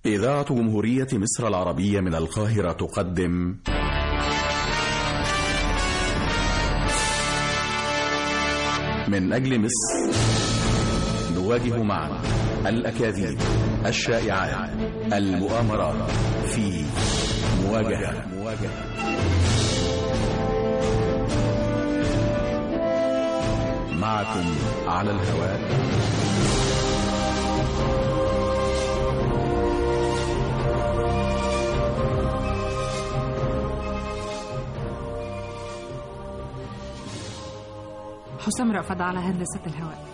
إذاعة جمهورية مصر العربية من القاهرة تقدم من أجل مصر نواجه معا الأكاذيب الشائعات المؤامرات في مواجهة مواجهة معكم على الهواء حسام رأفت على هندسة الهواء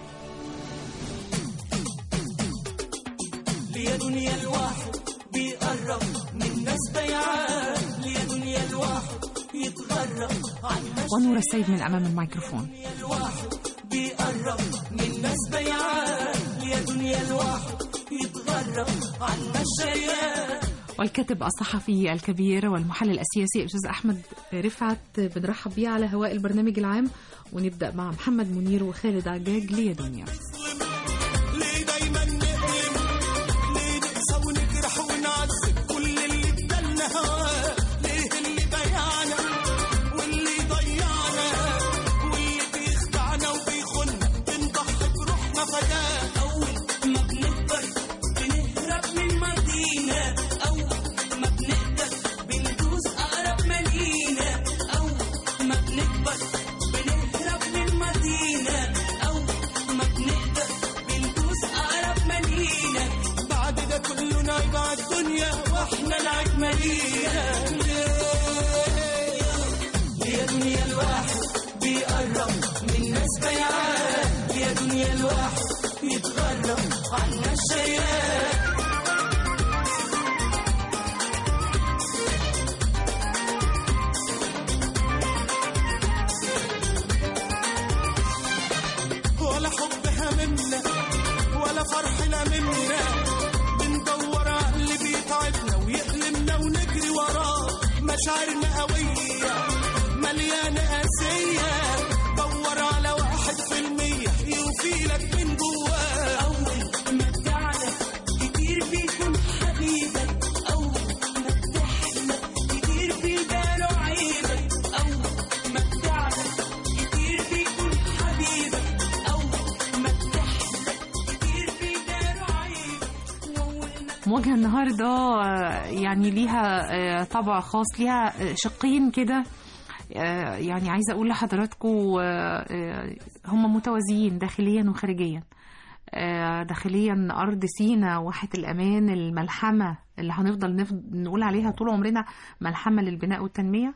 ليا دنيا الواحد بيقرب من ناس بيعان ليا دنيا الواحد يتغرب عن ناس ونور السيد من أمام الميكروفون الواحد بيقرب من ناس بيعان ليا دنيا الواحد يتغرب عن ناس شيان والكاتب الصحفي الكبير والمحلل السياسي الأستاذ أحمد رفعت بنرحب بيه على هواء البرنامج العام ونبدأ مع محمد منير وخالد عجاج ليا دنيا ليه دايما نقلم ليه نقسى ونجرح ونعذب كل اللي ادالنا هواه ليه اللي ضيعنا واللي ضيعنا واللي بيخدعنا وبيخنا بنضحي بروحنا فداه اول ما بنكبر بنهرب من مدينه اول ما بنقدر بندوس اقرب مدينه اول ما بنكبر بنهرب من مدينه اول ما بنقدر بندوس اقرب مدينه بعد ده كله نعيب على الدنيا واحنا نعيب مدينه يا دنيا الواحد بيقرب من ناس بيعان يا دنيا الواحد يتغرب عن ناس شيان ولا حب هممنا ولا فرحنا منا بندور على اللي بيتعبنا ويألمنا ونجري وراه مشاعرنا قوية مليانة قاسية دور على واحد في المية يوفيلك من جواه أول ما بتعلى كتير بيكون حبيبك أول ما بتحلى كتير بيبانوا عيبك أول ما بتعلى كتير بيكون حبيبك أول ما بتحلى كتير بيبانوا عيبك وأول ما مواجهة النهاردة آه، يعني ليها آه، طبع خاص ليها آه، شقين كده آه، يعني عايزة أقول لحضراتكم آه، آه، هم متوازيين داخليا وخارجيا آه، داخليا أرض سينا واحة الأمان الملحمة اللي هنفضل نف- نقول عليها طول عمرنا ملحمة للبناء والتنمية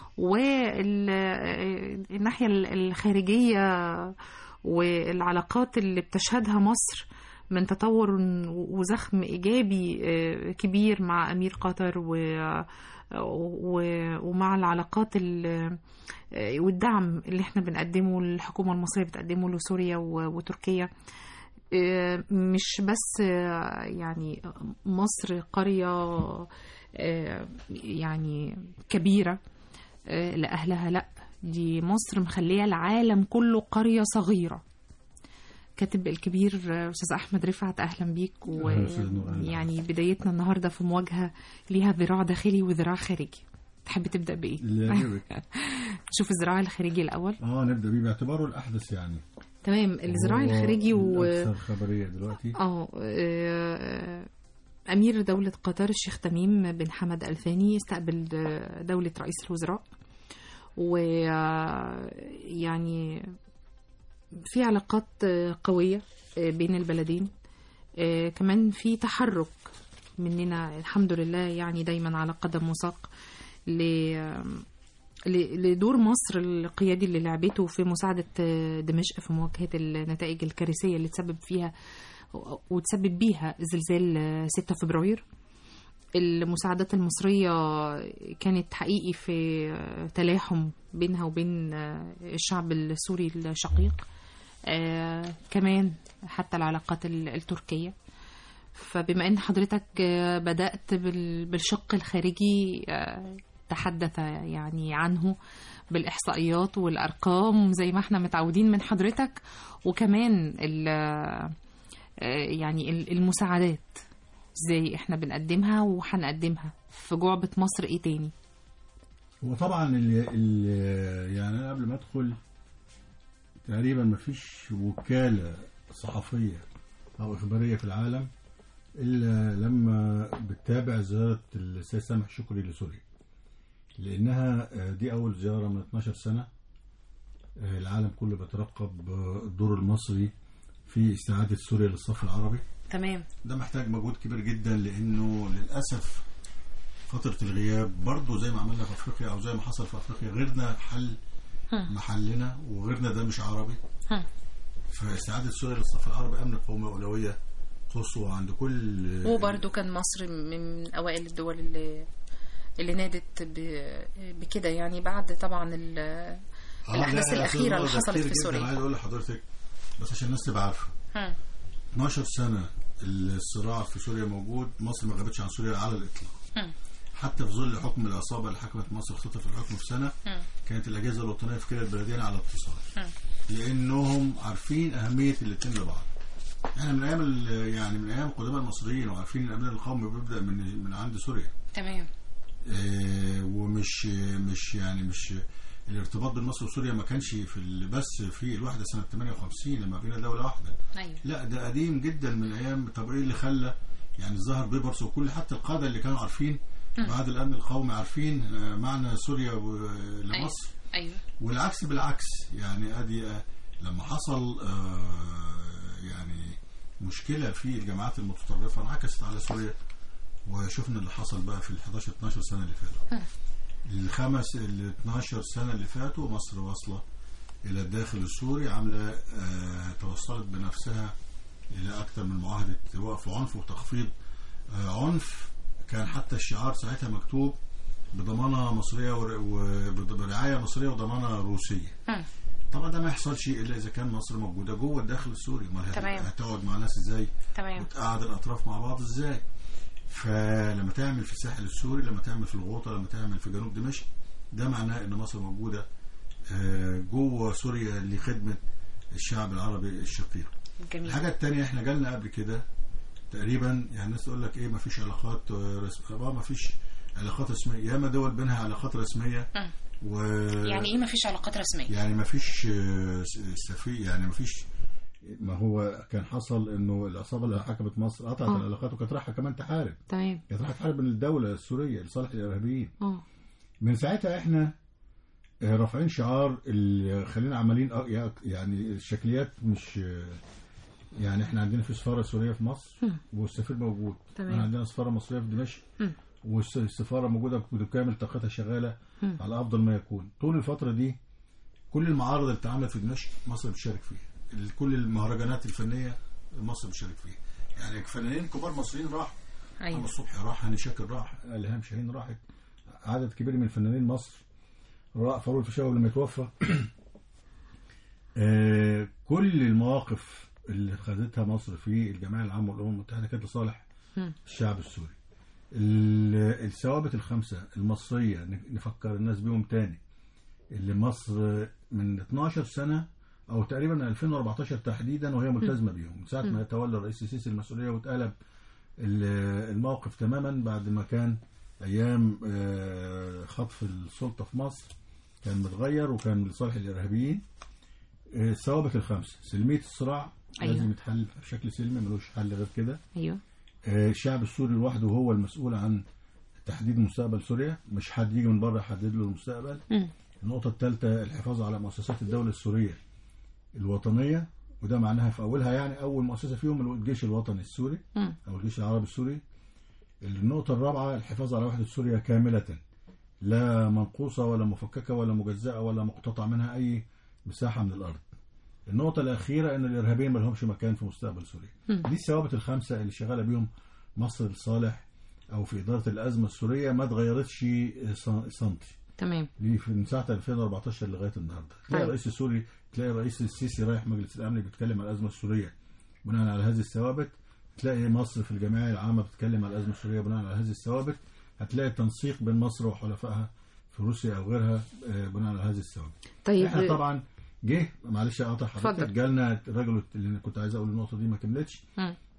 والناحية الخارجية والعلاقات اللي بتشهدها مصر من تطور وزخم إيجابي آه، كبير مع أمير قطر و و- ومع العلاقات ال- آه، والدعم اللي احنا بنقدمه الحكومة المصرية بتقدمه لسوريا و- وتركيا آه، مش بس آه، يعني مصر قرية آه، يعني كبيرة آه، لأهلها لأ دي مصر مخلية العالم كله قرية صغيرة كاتب الكبير آه، أستاذ أحمد رفعت أهلا بيك أهلا أستاذ نور، أهلا. ويعني بدايتنا النهاردة في مواجهة ليها ذراع داخلي وذراع خارجي تحب تبدأ بإيه؟ اللي يعجبك شوف الذراع الخارجي الأول اه نبدا بيه باعتباره الاحدث يعني تمام الذراع هو الخارجي و الاكثر خبريه دلوقتي اه آه، أمير دولة قطر الشيخ تميم بن حمد الثاني استقبل آه، دولة رئيس الوزراء ويعني في علاقات آه، قوية آه، بين البلدين آه، كمان في تحرك مننا الحمد لله يعني دايما على قدم وساق ل ل- لدور مصر القيادي اللي لعبته في مساعدة آه، دمشق في مواجهة النتائج الكارثية اللي تسبب فيها وتسبب بيها زلزال آه، 6 فبراير المساعدات المصرية كانت حقيقي في آه، تلاحم بينها وبين آه، الشعب السوري الشقيق آه، كمان حتى العلاقات ال- التركية فبما ان حضرتك آه، بدأت بال- بالشق الخارجي آه، تحدث يعني عنه بالإحصائيات والأرقام زي ما احنا متعودين من حضرتك وكمان ال- آه، يعني ال- المساعدات ازاي احنا بنقدمها وهنقدمها في جعبة مصر ايه تاني هو طبعا اللي, اللي يعني انا قبل ما ادخل تقريبا ما فيش وكاله صحفيه او اخباريه في العالم الا لما بتتابع زياره السيد سامح شكري لسوريا لانها آه، دي اول زياره من 12 سنه آه، العالم كله بيترقب آه، الدور المصري في استعاده سوريا للصف العربي تمام ده محتاج مجهود كبير جدا لانه للاسف فتره الغياب برضه زي ما عملنا في افريقيا او زي ما حصل في افريقيا غيرنا حل محلنا وغيرنا ده مش عربي هم. فاستعاده سوريا للصف العربي امن قومي واولويه قصوى عند كل وبرده كان مصر من اوائل الدول اللي اللي نادت ب- بكده يعني بعد طبعا ال- آه، الاحداث لا، لا، الاخيره اللي ده حصلت كتير في جداً. سوريا عايز اقول لحضرتك بس عشان الناس تبقى عارفه هم. 12 سنه الصراع في سوريا موجود مصر ما غابتش عن سوريا على الاطلاق هم. حتى في ظل حكم العصابه اللي حكمت مصر خطف الحكم في سنه هم. كانت الاجهزه الوطنيه في كلا البلدين على اتصال هم. لانهم عارفين اهميه الاثنين لبعض يعني من ايام ال- يعني من ايام القدماء المصريين وعارفين ان الامن القومي بيبدا من من عند سوريا تمام آه، ومش مش يعني مش الارتباط بين مصر وسوريا ما كانش في ال- بس في الوحده سنه 58 لما بقينا دوله واحده ايوه لا ده قديم جدا من ايام طب ايه اللي خلى يعني ظهر بيبرس وكل حتى القاده اللي كانوا عارفين بعد الامن القومي عارفين آه، معنى سوريا و- لمصر ايوه والعكس بالعكس يعني ادي آه، لما حصل آه، يعني مشكله في الجماعات المتطرفه انعكست على سوريا وشفنا اللي حصل بقى في ال 11 12 سنه اللي فاتوا الخمس ال 12 سنه اللي فاتوا مصر واصله الى الداخل السوري عامله آه، توصلت بنفسها الى اكثر من معاهده وقف عنف وتخفيض آه، عنف كان حتى الشعار ساعتها مكتوب بضمانه مصريه ور- وبرعايه مصريه وضمانه روسيه هم. طبعا ده ما يحصلش الا اذا كان مصر موجوده جوه الداخل السوري ما هت- تمام. هتقعد مع ناس ازاي تمام وتقعد الاطراف مع بعض ازاي فلما تعمل في الساحل السوري لما تعمل في الغوطه لما تعمل في جنوب دمشق ده معناه ان مصر موجوده آه، جوه سوريا لخدمه الشعب العربي الشقيق جميل الحاجه الثانيه احنا جالنا قبل كده تقريبا يعني الناس تقول لك ايه ما فيش علاقات آه، رسميه ما فيش علاقات رسميه ياما دول بينها علاقات رسميه مم. و يعني ايه مفيش علاقات رسميه يعني ما فيش سفي يعني ما فيش ما هو كان حصل انه العصابه اللي حكمت مصر قطعت آه. العلاقات وكانت رايحه كمان تحارب تمام كانت رايحه تحارب من الدوله السوريه لصالح الارهابيين اه من ساعتها احنا آه، رافعين شعار اللي خلينا عمالين أ- يعني الشكليات مش آه، يعني احنا عندنا في سفاره سوريه في مصر مم. والسفير موجود تمام. احنا عندنا سفاره مصريه في دمشق مم. والسفاره موجوده بكامل طاقتها شغاله مم. على افضل ما يكون طول الفتره دي كل المعارض اللي اتعملت في دمشق مصر بتشارك فيها ال- كل المهرجانات الفنيه مصر بتشارك فيها يعني فنانين كبار مصريين راحوا محمد ايوه صبحي راح هاني شاكر راح الهام شاهين راحت عدد كبير من فنانين مصر راح فاروق الفيشاوي لما يتوفى آه، كل المواقف اللي خدتها مصر في الجمعيه العامه والامم المتحده كانت لصالح مم. الشعب السوري ال- الثوابت الخمسه المصريه ن- نفكر الناس بيهم تاني اللي مصر من 12 سنه او تقريبا 2014 تحديدا وهي ملتزمه بيهم من ساعه ما تولى الرئيس السيسي المسؤوليه واتقلب ال- الموقف تماما بعد ما كان ايام آه، خطف السلطه في مصر كان متغير وكان لصالح الارهابيين آه، الثوابت الخمسه سلميه الصراع أيوة. لازم يتحل بشكل سلمي ملوش حل غير كده ايوه آه، الشعب السوري لوحده هو المسؤول عن تحديد مستقبل سوريا مش حد يجي من بره يحدد له المستقبل مم. النقطة الثالثة الحفاظ على مؤسسات الدولة السورية الوطنية وده معناها في أولها يعني أول مؤسسة فيهم الجيش الوطني السوري مم. أو الجيش العربي السوري النقطة الرابعة الحفاظ على وحدة سوريا كاملة لا منقوصة ولا مفككة ولا مجزأة ولا مقتطع منها أي مساحة من الأرض النقطة الأخيرة أن الإرهابيين ما لهمش مكان في مستقبل سوريا مم. دي الثوابت الخمسة اللي شغالة بيهم مصر لصالح أو في إدارة الأزمة السورية ما اتغيرتش سن- سنتي تمام دي في من ساعه 2014 لغايه النهارده تلاقي طيب. الرئيس السوري تلاقي الرئيس السيسي رايح مجلس الامن بيتكلم على الازمه السوريه بناء على هذه الثوابت تلاقي مصر في الجمعيه العامه بتتكلم على الازمه السوريه بناء على هذه الثوابت هتلاقي تنسيق بين مصر وحلفائها في روسيا او غيرها آه، بناء على هذه الثوابت طيب احنا طبعا جه معلش اقطع حضرتك اتفضل. جالنا الراجل اللي أنا كنت عايز اقول النقطه دي ما كملتش مم.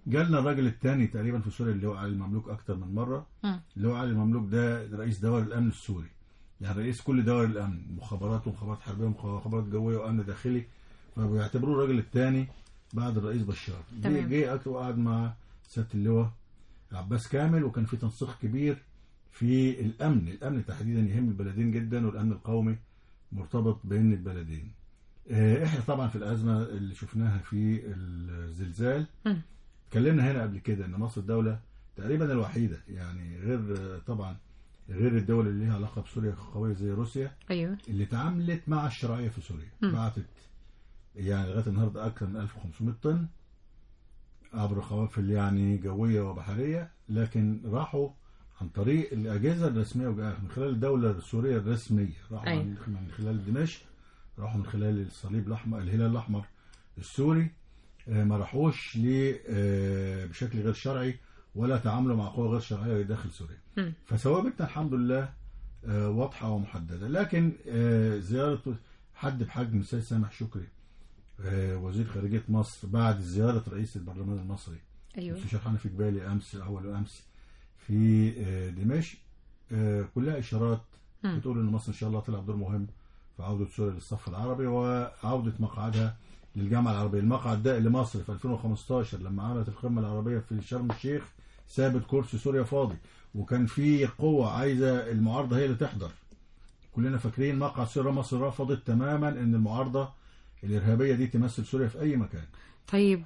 جالنا الراجل الثاني تقريبا في سوريا اللي هو علي المملوك اكتر من مره مم. اللي هو علي المملوك ده رئيس دوائر الامن السوري يعني رئيس كل دوائر الامن مخابرات ومخابرات حربيه ومخابرات جويه وامن داخلي فبيعتبروه الراجل الثاني بعد الرئيس بشار جه تمام. جه أكتر وقعد مع سياده اللواء عباس كامل وكان في تنسيق كبير في الامن الامن تحديدا يهم البلدين جدا والامن القومي مرتبط بين البلدين آه، احنا طبعا في الازمه اللي شفناها في الزلزال مم. اتكلمنا هنا قبل كده ان مصر الدوله تقريبا الوحيده يعني غير آه، طبعا غير الدول اللي ليها علاقه بسوريا قويه زي روسيا ايوه اللي تعاملت مع الشرعيه في سوريا مم. بعتت يعني لغايه النهارده اكثر من 1500 طن عبر قوافل يعني جويه وبحريه لكن راحوا عن طريق الاجهزه الرسميه وجا- من خلال الدوله السوريه الرسميه راحوا أيوة. من من خلال دمشق راحوا من خلال الصليب الاحمر الهلال الاحمر السوري آه، ما راحوش ل آه، بشكل غير شرعي ولا تعاملوا مع قوى غير شرعيه داخل سوريا مم. فثوابتنا الحمد لله آه، واضحه ومحدده لكن آه، زياره حد بحجم السيد سامح شكري آه، وزير خارجيه مصر بعد زياره رئيس البرلمان المصري ايوه مستشار حنفي جبالي امس اول امس في آه، دمشق آه، كلها اشارات مم. بتقول ان مصر ان شاء الله تلعب دور مهم في عوده سوريا للصف العربي وعوده مقعدها للجامعه العربيه المقعد ده اللي مصر في 2015 لما عملت القمه العربيه في شرم الشيخ ثابت كرسي سوريا فاضي وكان في قوه عايزه المعارضه هي اللي تحضر كلنا فاكرين مقعد سوريا مصر رفضت تماما ان المعارضه الارهابيه دي تمثل سوريا في اي مكان طيب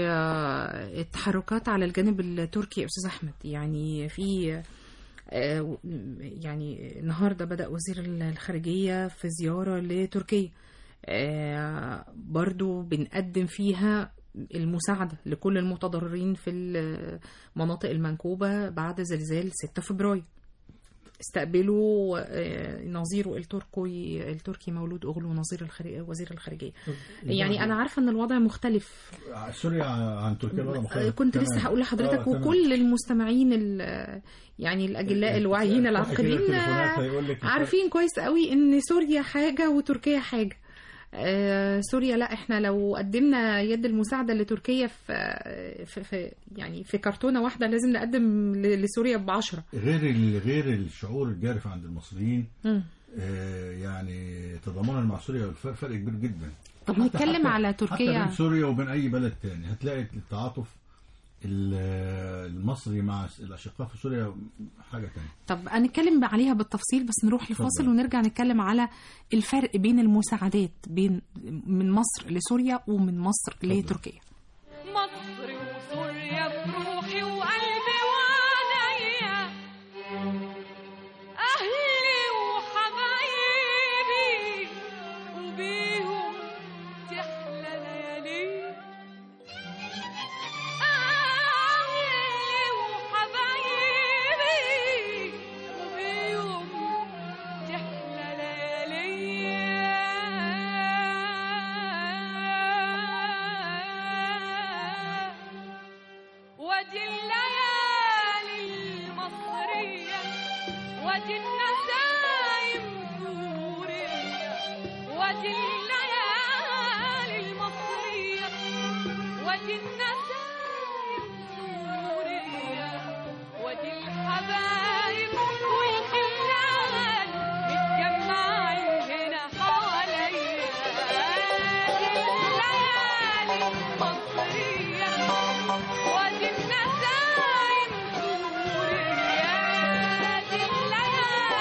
والتحركات على الجانب التركي يا استاذ احمد يعني في آه، يعني النهارده بدا وزير الخارجيه في زياره لتركيا آه، برضو بنقدم فيها المساعدة لكل المتضررين في المناطق المنكوبة بعد زلزال 6 فبراير استقبلوا آه، نظيره التركي التركي مولود أغلو نظير الخارجية وزير الخارجية يعني أنا عارفة إن الوضع مختلف سوريا عن تركيا الوضع مختلف كنت لسه تمام. هقول لحضرتك آه، تمام. وكل المستمعين ال- يعني الاجلاء الواعيين واحد كده العاقلين تليفونات هيقول لك عارفين كويس قوي ان سوريا حاجه وتركيا حاجه آه، سوريا لا احنا لو قدمنا يد المساعده لتركيا في في, في يعني في كرتونه واحده لازم نقدم ل- لسوريا بعشرة غير ال- غير الشعور الجارف عند المصريين مم. آه، يعني تضامنا مع سوريا فرق فرق كبير جدا طب حتى- نتكلم حتى- على حتى تركيا بين سوريا وبين اي بلد تاني هتلاقي التعاطف ال- المصري مع الاشقاء في سوريا حاجه تانية طب هنتكلم عليها بالتفصيل بس نروح لفاصل اتفضل. ونرجع نتكلم على الفرق بين المساعدات بين من مصر لسوريا ومن مصر لتركيا مصر وسوريا بروحي وقلبي وعينيا أهلي وحبايبي وبيهم تحلى ليالي أهلي وحبايبي وبيهم تحلى ليالي ودي الليالي المصرية ودي النسايم سورية ودي الليالي المصرية ودي النسايم سورية ودي الحبايب والخلان متجمعين هنا حواليا دي الليالي المصرية ودي النسايم سوريا دي الليالي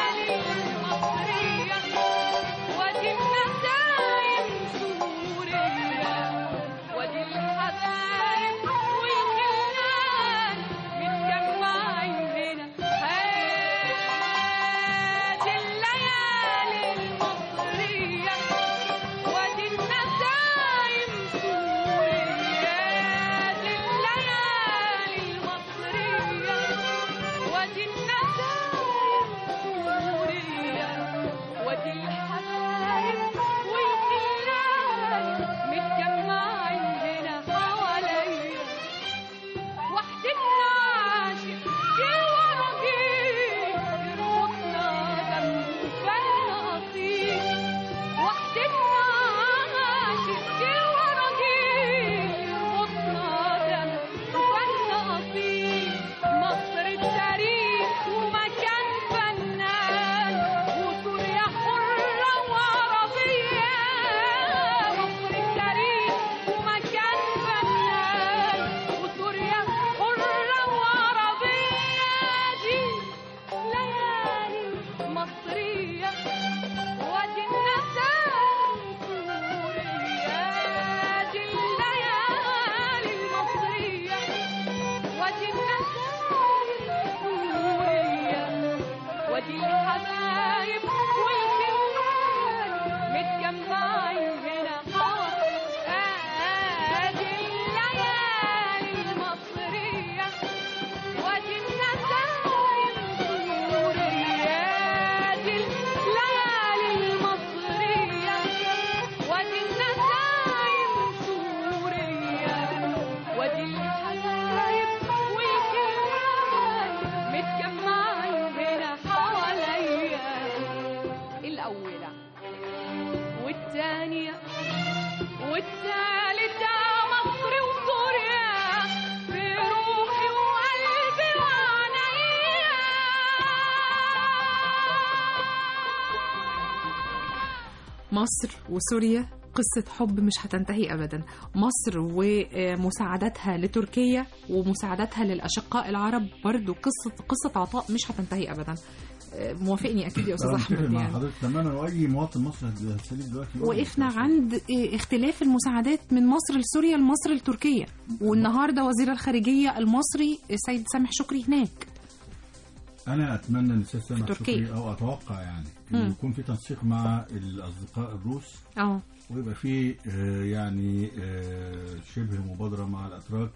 مصر وسوريا قصة حب مش هتنتهي أبدا مصر ومساعدتها لتركيا ومساعدتها للأشقاء العرب برضو قصة قصة عطاء مش هتنتهي أبدا آه، موافقني أكيد يا أستاذ أنا متفق أحمد مع يعني حضرتك تماما واي مواطن مصري هتساليه دلوقتي يقول لك وقفنا أصلاً. عند آه، اختلاف المساعدات من مصر لسوريا لمصر لتركيا والنهارده وزير الخارجيه المصري السيد سامح شكري هناك انا اتمنى ان الاستاذ سامح في تركيا. شكري او اتوقع يعني مم. انه يكون في تنسيق مع الاصدقاء الروس اه ويبقى في آه، يعني آه، شبه مبادره مع الاتراك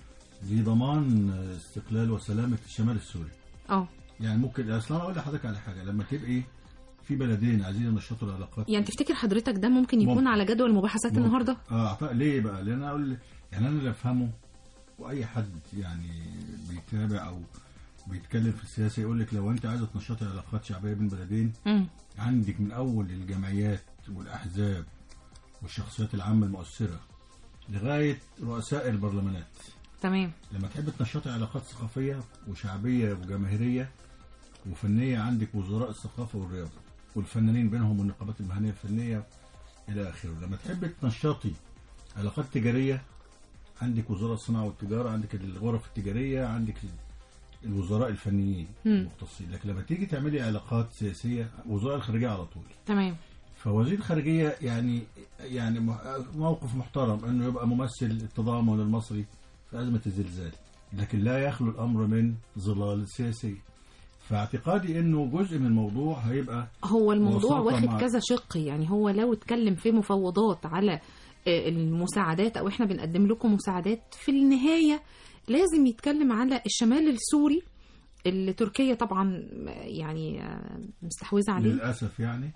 لضمان آه، استقلال وسلامه الشمال السوري اه يعني ممكن اصلا اقول لحضرتك على حاجه لما تبقي في بلدين عايزين ينشطوا العلاقات يعني تفتكر حضرتك ده ممكن يكون ممكن. على جدول المباحثات ممكن. النهارده اه أعتقد- ليه بقى؟ لان انا اقول يعني انا اللي افهمه واي حد يعني بيتابع او بيتكلم في السياسه يقول لك لو انت عايزه تنشطي علاقات شعبيه بين بلدين امم عندك من اول الجمعيات والاحزاب والشخصيات العامه المؤثره لغايه رؤساء البرلمانات تمام لما تحب تنشطي علاقات ثقافيه وشعبيه وجماهيريه وفنيه عندك وزراء الثقافه والرياضه والفنانين بينهم والنقابات المهنيه الفنيه الى اخره لما تحب تنشطي علاقات تجاريه عندك وزراء الصناعه والتجاره عندك الغرف التجاريه عندك الوزراء الفنيين مم. المختصين لكن لما تيجي تعملي علاقات سياسيه وزراء الخارجيه على طول تمام فوزير الخارجيه يعني يعني م- موقف محترم انه يبقى ممثل التضامن المصري في ازمه الزلزال لكن لا يخلو الامر من ظلال سياسي فاعتقادي انه جزء من الموضوع هيبقى هو الموضوع وساطة واخد مع- كذا شق يعني هو لو اتكلم في مفاوضات على آه، المساعدات او احنا بنقدم لكم مساعدات في النهايه لازم يتكلم على الشمال السوري اللي تركيا طبعا يعني آه، مستحوذه عليه للاسف يعني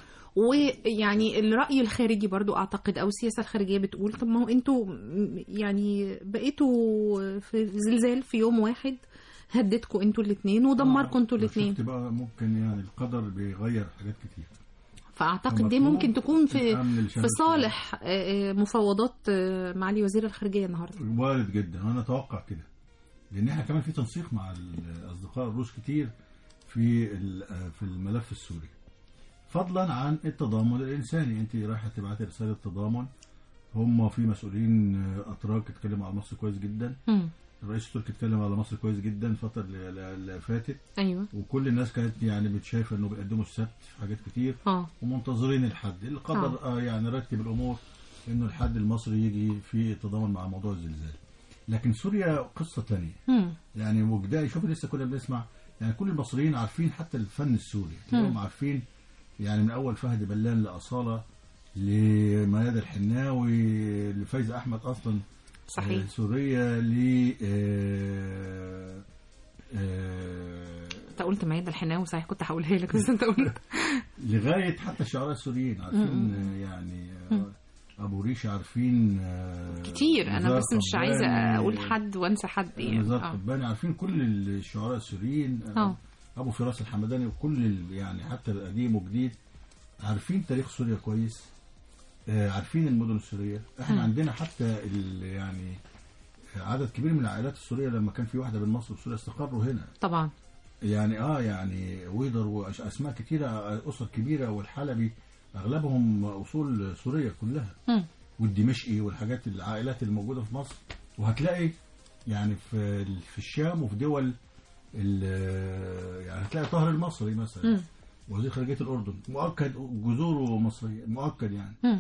ويعني الرأي الخارجي برضو أعتقد أو السياسة الخارجية بتقول طب ما هو أنتوا م- يعني بقيتوا في زلزال في يوم واحد هددكوا أنتوا الاثنين ودمركوا أنتوا آه، الاثنين شفت بقى ممكن يعني القدر بيغير حاجات كتير فأعتقد دي فمطلوب ممكن تكون في الأمن لشمال في صالح آه، آه، مفاوضات آه، معالي وزير الخارجية النهاردة وارد جدا وانا اتوقع كده لان احنا كمان في تنسيق مع الاصدقاء الروس كتير في ال- في الملف السوري فضلا عن التضامن الانساني انت رايحه تبعتي رساله تضامن هم في مسؤولين اتراك اتكلموا على مصر كويس جدا مم. الرئيس التركي اتكلم على مصر كويس جدا الفتره اللي- اللي اللي فاتت أيوه وكل الناس كانت يعني بتشايفه انه بيقدموا السبت في حاجات كتير اه ومنتظرين الحد القدر آه يعني رتب الامور انه الحد المصري يجي في التضامن مع موضوع الزلزال لكن سوريا قصه ثانيه مم. يعني وجداء شوف لسه كنا بنسمع يعني كل المصريين عارفين حتى الفن السوري هم عارفين يعني من اول فهد بلان لاصاله لميادة الحناوي لفايزة احمد اصلا صحيح آه، سوريا ل آه، آه، أنت قلت ميادة الحناوي صحيح كنت هقولها لك بس أنت قلت لغايه حتى الشعراء السوريين عارفين آه، يعني آه، ابو ريش عارفين آه، كتير أنا نزار بس مش عايزة قباني، أقول حد وأنسى حد يعني نزار آه. قباني عارفين كل الشعراء السوريين آه، آه. ابو فراس الحمداني وكل ال- يعني حتى القديم وجديد عارفين تاريخ سوريا كويس آه، عارفين المدن السوريه احنا مم. عندنا حتى ال- يعني عدد كبير من العائلات السوريه لما كان في واحده بين مصر وسوريا استقروا هنا طبعا يعني اه يعني ويدر واسماء كتيره اسر كبيره والحلبي اغلبهم اصول سوريه كلها مم. والدمشقي والحاجات العائلات الموجوده في مصر وهتلاقي يعني في في الشام وفي دول ال- يعني هتلاقي طاهر المصري مثلا مم. وزير خارجيه الاردن مؤكد جذوره مصريه مؤكد يعني مم.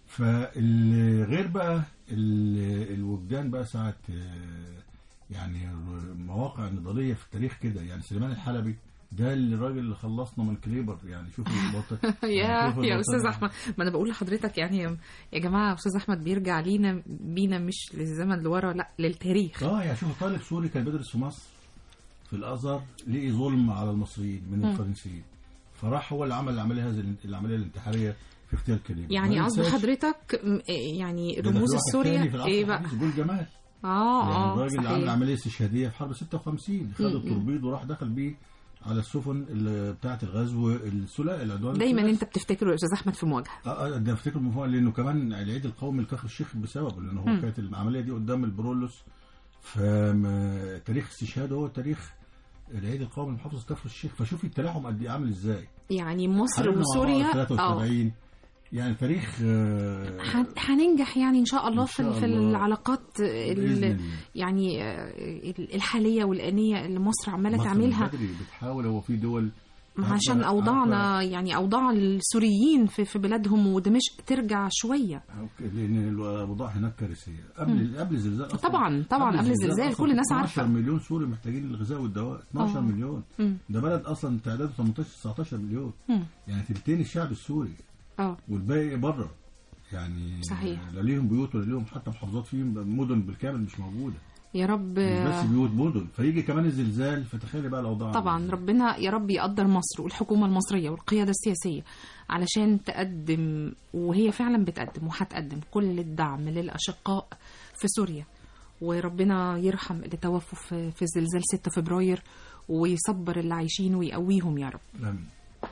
فالغير بقى ال- الوجدان بقى ساعة آه، يعني مواقع نضالية في التاريخ كده يعني سليمان الحلبي ده الراجل اللي خلصنا من كليبر يعني شوفوا البطل يا يعني شوفوا يا البطل- استاذ احمد ما انا بقول لحضرتك يعني يا جماعه استاذ احمد بيرجع لينا بينا مش للزمن لورا لا للتاريخ اه يعني شوفوا طالب سوري كان بيدرس في مصر في الازهر لقي ظلم على المصريين من الفرنسيين فراح هو اللي عمل العمليه هذه العمليه الانتحاريه في اغتيال كليبر يعني ما قصد ننساش حضرتك م- يعني ده في رموز واحد السوريا تاني في العصر ايه بقى الحديث، جول جمال اه يعني اه الراجل اللي عمل صحيح عمليه استشهاديه في حرب 56 خد م- م. التوربيد وراح دخل بيه على السفن اللي بتاعه الغزو الثلاثي العدوان دايما الثلاثي. انت بتفتكره يا استاذ احمد في مواجهه اه اه ده افتكر مفهوم لانه كمان العيد القومي لكفر الشيخ بسببه لان هو م. كانت العمليه دي قدام البرولوس فتاريخ استشهاده هو تاريخ العيد القومي لمحافظه كفر الشيخ فشوفي التلاحم قد ايه عامل ازاي يعني مصر حاربنا مع بعض وسوريا اه 73 يعني تاريخ آه، هن- هننجح يعني ان شاء الله إن في شاء في الله. العلاقات بإذن ال- الله. يعني آه، الحاليه والانيه اللي مصر عماله مصر من تعملها بدري بتحاول هو في دول عارفة- عشان اوضاعنا يعني اوضاع السوريين في في بلادهم ودمشق ترجع شويه أوكي، لان الاوضاع هناك كارثيه قبل قبل الزلزال أصلاً- طبعا طبعا قبل الزلزال أصلاً كل الناس 12 عارفه مليون سوري محتاجين الغذاء والدواء 12 آه. مليون مم. ده بلد اصلا تعداده 18 19 مليون مم. يعني تلتين الشعب السوري اه والباقي بره يعني صحيح. لا ليهم بيوت ولا ليهم حتى محافظات فيهم مدن بالكامل مش موجوده يا رب مش بس بيوت مدن فيجي كمان الزلزال فتخيلي بقى الاوضاع طبعا ربنا يا رب يقدر مصر والحكومة المصرية والقيادة السياسية علشان تقدم وهي فعلا بتقدم وهتقدم كل الدعم للأشقاء في سوريا وربنا يرحم اللي توفوا في, في زلزال 6 فبراير ويصبر اللي عايشين ويقويهم يا رب آمين.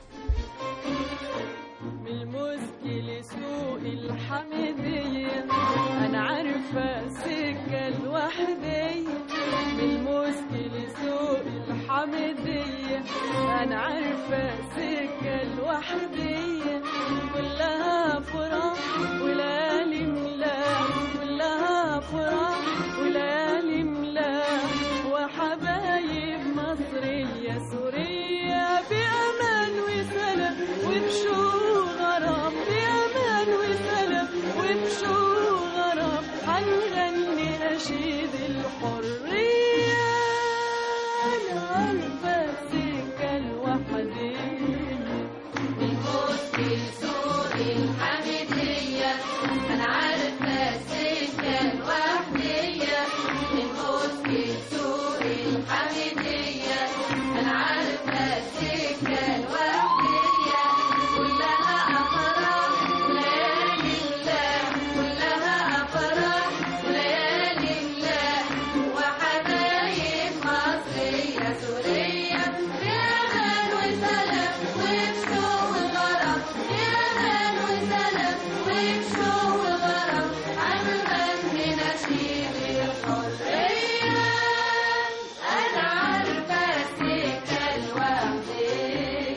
بالمشكل سوق الحمدية أنا عارفة سكة لوحدية بالمشكل سوق الحمدية أنا عارفة سكة لوحدية كلها فرح وليالي ملاح كلها فرح وليالي ملاح وحبايب مصرية سورية بأمان وسلام وبشو غرام بأمان وسلام وبشو غرام هنغني نشيد الحرية أنا عارفة السكة الوحدية المشكل سوق الحمدية أنا عارفة السكة الوحدية المشكل سوق الحمدية أنا عارفة السكة الوحدية كلها أفراح ليالي الله كلها أفراح ليالي الله وحبايب مصرية سورية بأمان وسلام وبشوق وغرام بأمان وسلام وبشوق وغرام هنغني نشيد الحرية أنا عارفة السكة الوحدية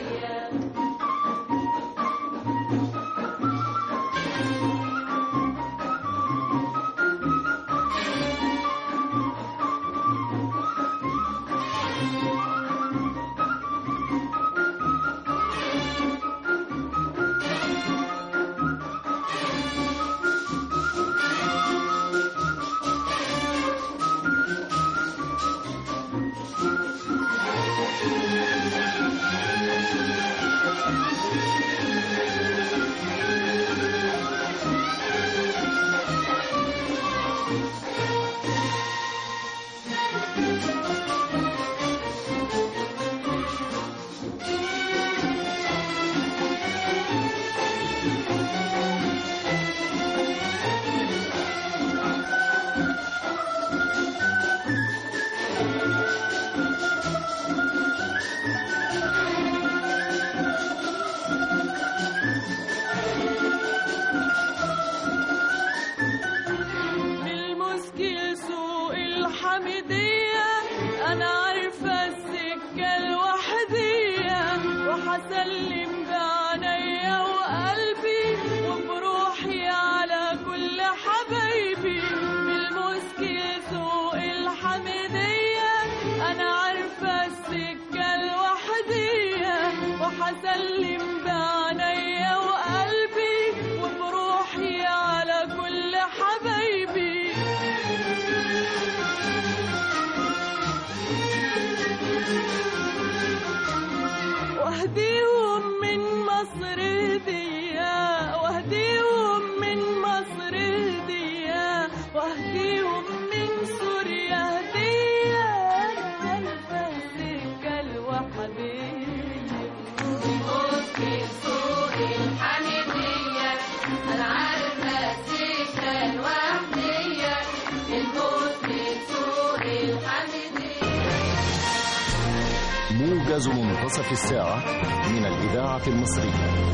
بالمشكل سوق الحمدية أنا عارفة السكة الوحدية وحسلم بعينيا وقلبي وبروحي على كل حبايبي بالمشكل سوق الحمدية أنا عارفة السكة الوحدية وحسلم بعينيا وقلبي وبروحي على كل حبايبي واهديهم من مصر هدية واهديهم من مصر هدية واهديهم من سوريا هدية أنا عارفة السكة الوحدية المشكل سوق الحمدية أنا عارفة السكة الوحدية المشكل سوق الحمدية موجز منتصف الساعة من الإذاعة المصرية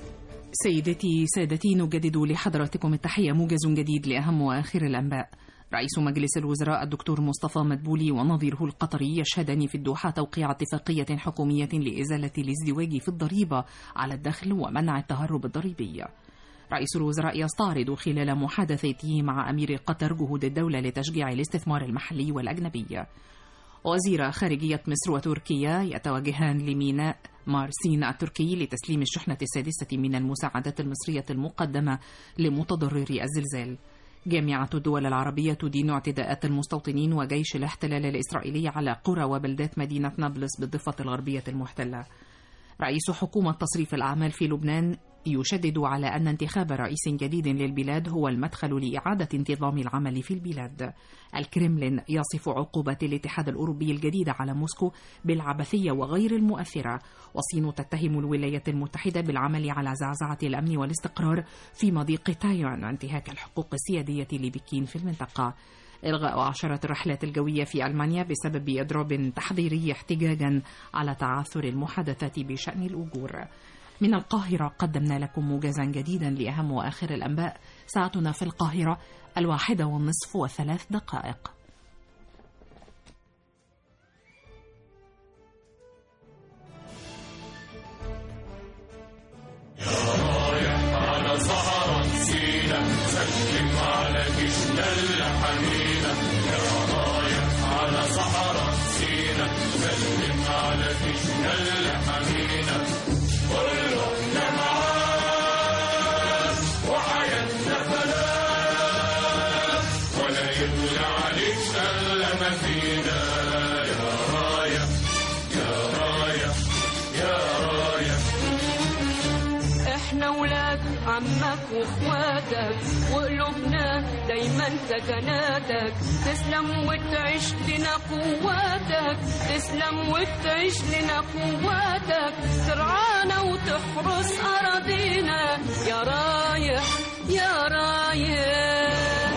سيدتي سادتي نجدد لحضراتكم التحية موجز جديد لأهم وآخر الأنباء رئيس مجلس الوزراء الدكتور مصطفى مدبولي ونظيره القطري يشهدان في الدوحة توقيع اتفاقية حكومية لإزالة الازدواج في الضريبة على الدخل ومنع التهرب الضريبي. رئيس الوزراء يستعرض خلال محادثاته مع أمير قطر جهود الدولة لتشجيع الاستثمار المحلي والأجنبي. وزير خارجية مصر وتركيا يتوجهان لميناء مارسين التركي لتسليم الشحنة السادسة من المساعدات المصرية المقدمة لمتضرري الزلزال. جامعة الدول العربية تدين اعتداءات المستوطنين وجيش الاحتلال الإسرائيلي على قرى وبلدات مدينة نابلس بالضفة الغربية المحتلة. رئيس حكومة تصريف الأعمال في لبنان يشدد على أن انتخاب رئيس جديد للبلاد هو المدخل لإعادة انتظام العمل في البلاد. الكرملين يصف عقوبة الاتحاد الأوروبي الجديدة على موسكو بالعبثية وغير المؤثرة، والصين تتهم الولايات المتحدة بالعمل على زعزعة الأمن والاستقرار في مضيق تايوان وانتهاك الحقوق السيادية لبكين في المنطقة. إلغاء عشرات الرحلات الجوية في ألمانيا بسبب إضراب تحذيري احتجاجا على تعثر المحادثات بشأن الأجور. من القاهرة قدمنا لكم موجزا جديدا لأهم وآخر الأنباء ساعتنا في القاهرة الواحدة والنصف وثلاث دقائق احنا ولاد عمك واخواتك وقلوبنا دايما سكناتك تسلم وتعيش لنا قواتك تسلم وتعيش لنا قواتك ترعانا وتحرس اراضينا يا رايح يا رايح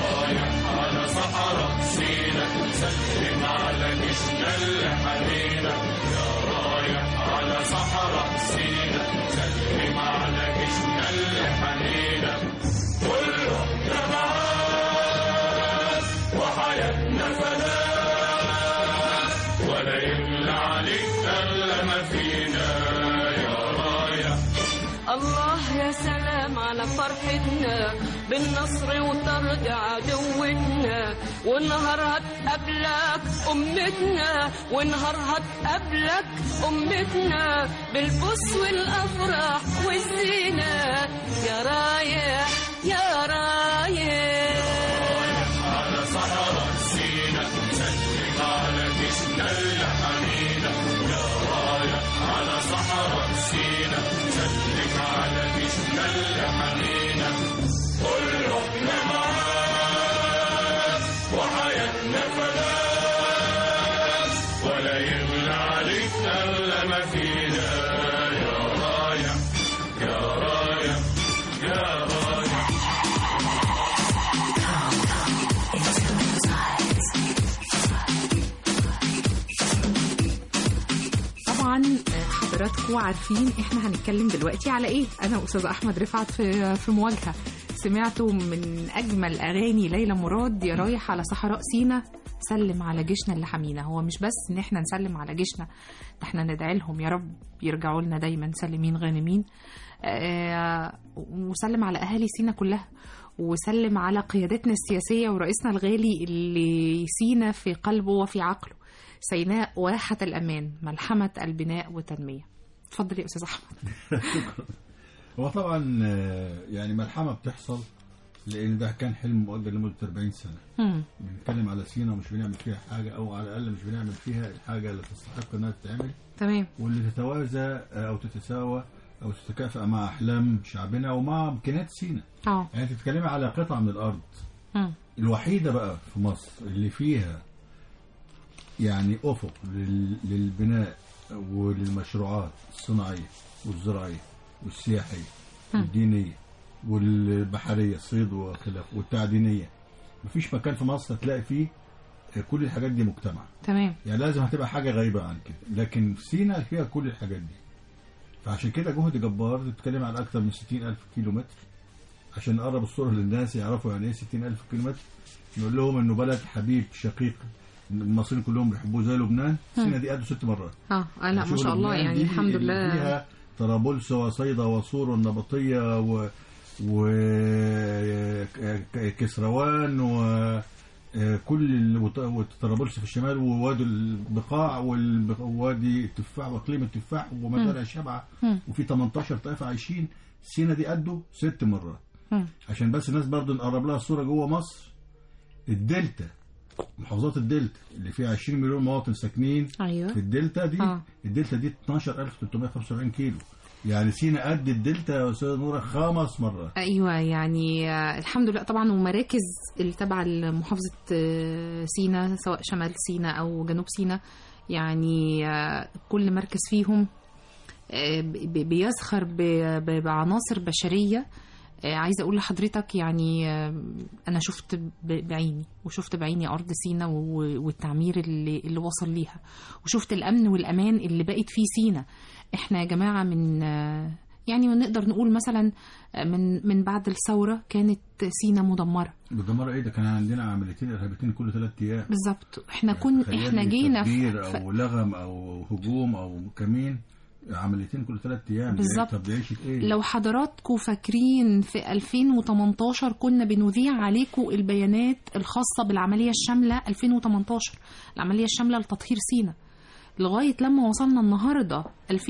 الله يا سلام على فرحتنا بالنصر وطرد عدوتنا ونهار هتقابلك أمتنا ونهار هتقابلك أمتنا بالبص والأفراح والزينة يا رايح يا رايح طبعا حضراتكم عارفين احنا هنتكلم دلوقتي على ايه انا واستاذ احمد رفعت في في مواجهه سمعتوا من اجمل اغاني ليلى مراد يا رايح على صحراء سينا سلم على جيشنا اللي حمينا هو مش بس ان احنا نسلم على جيشنا ده احنا ندعي لهم يا رب يرجعوا لنا دايما سالمين غانمين آه وسلم على اهالي سينا كلها وسلم على قيادتنا السياسيه ورئيسنا الغالي اللي سينا في قلبه وفي عقله سيناء واحة الأمان ملحمة البناء والتنمية اتفضل يا أستاذ أحمد هو طبعا آه، يعني ملحمه بتحصل لان ده كان حلم مؤجل لمده 40 سنه مم. بنتكلم على سينا ومش بنعمل فيها حاجه او على الاقل مش بنعمل فيها الحاجه اللي تستحق انها تتعمل تمام واللي تتوازى آه، او تتساوى او تتكافئ مع احلام شعبنا ومع امكانيات سينا اه يعني انت بتتكلمي على قطعه من الارض مم. الوحيده بقى في مصر اللي فيها يعني افق لل- للبناء وللمشروعات الصناعيه والزراعيه والسياحيه والدينيه والبحريه الصيد وخلافه والتعدينيه مفيش مكان في مصر هتلاقي فيه كل الحاجات دي مجتمع تمام يعني لازم هتبقى حاجه غايبه عن كده لكن في سينا فيها كل الحاجات دي فعشان كده جهد جبار بتتكلم على اكثر من 60 الف كيلو متر عشان نقرب الصوره للناس يعرفوا يعني ايه 60000 كيلومتر نقول لهم انه بلد حبيب شقيق المصريين كلهم بيحبوه زي لبنان سينا دي قده ست مرات اه آه، لا ما شوف شاء الله لبنان يعني دي الحمد اللي لله فيها طرابلس وصيدا وصور والنبطية و وكسروان وكل وطرابلس في الشمال ووادي البقاع والب- ووادي التفاح واقليم التفاح ومزارع شبعة مم. وفي 18 طائفة عايشين سينا دي قده ست مرات مم. عشان بس الناس برضه نقرب لها الصورة جوه مصر الدلتا محافظات الدلتا اللي فيها 20 مليون مواطن ساكنين في ايوه الدلتا دي آه. الدلتا دي 12375 كيلو يعني سينا قد الدلتا يا استاذه نوره خمس مرات ايوه يعني آه، الحمد لله طبعا ومراكز اللي تبع محافظه آه، سينا سواء شمال سينا او جنوب سينا يعني آه، كل مركز فيهم آه، ب- بيزخر ب- ب- بعناصر بشريه آه، عايزه اقول لحضرتك يعني آه، انا شفت ب- بعيني وشفت بعيني ارض سينا و- والتعمير اللي اللي وصل ليها وشفت الامن والامان اللي بقت فيه سينا احنا يا جماعه من آه، يعني نقدر نقول مثلا آه، من من بعد الثوره كانت سينا مدمره بالدمار ايه ده كان عندنا عمليتين ارهابيتين كل ثلاث ايام بالظبط احنا كن تخيلي احنا جينا تفجير في او لغم او هجوم او كمين عمليتين كل ثلاث ايام بالظبط. طب دي عيشة ايه لو حضراتكم فاكرين في 2018 كنا بنذيع عليكم البيانات الخاصة بالعملية الشاملة 2018 العملية الشاملة لتطهير سينا لغاية لما وصلنا النهاردة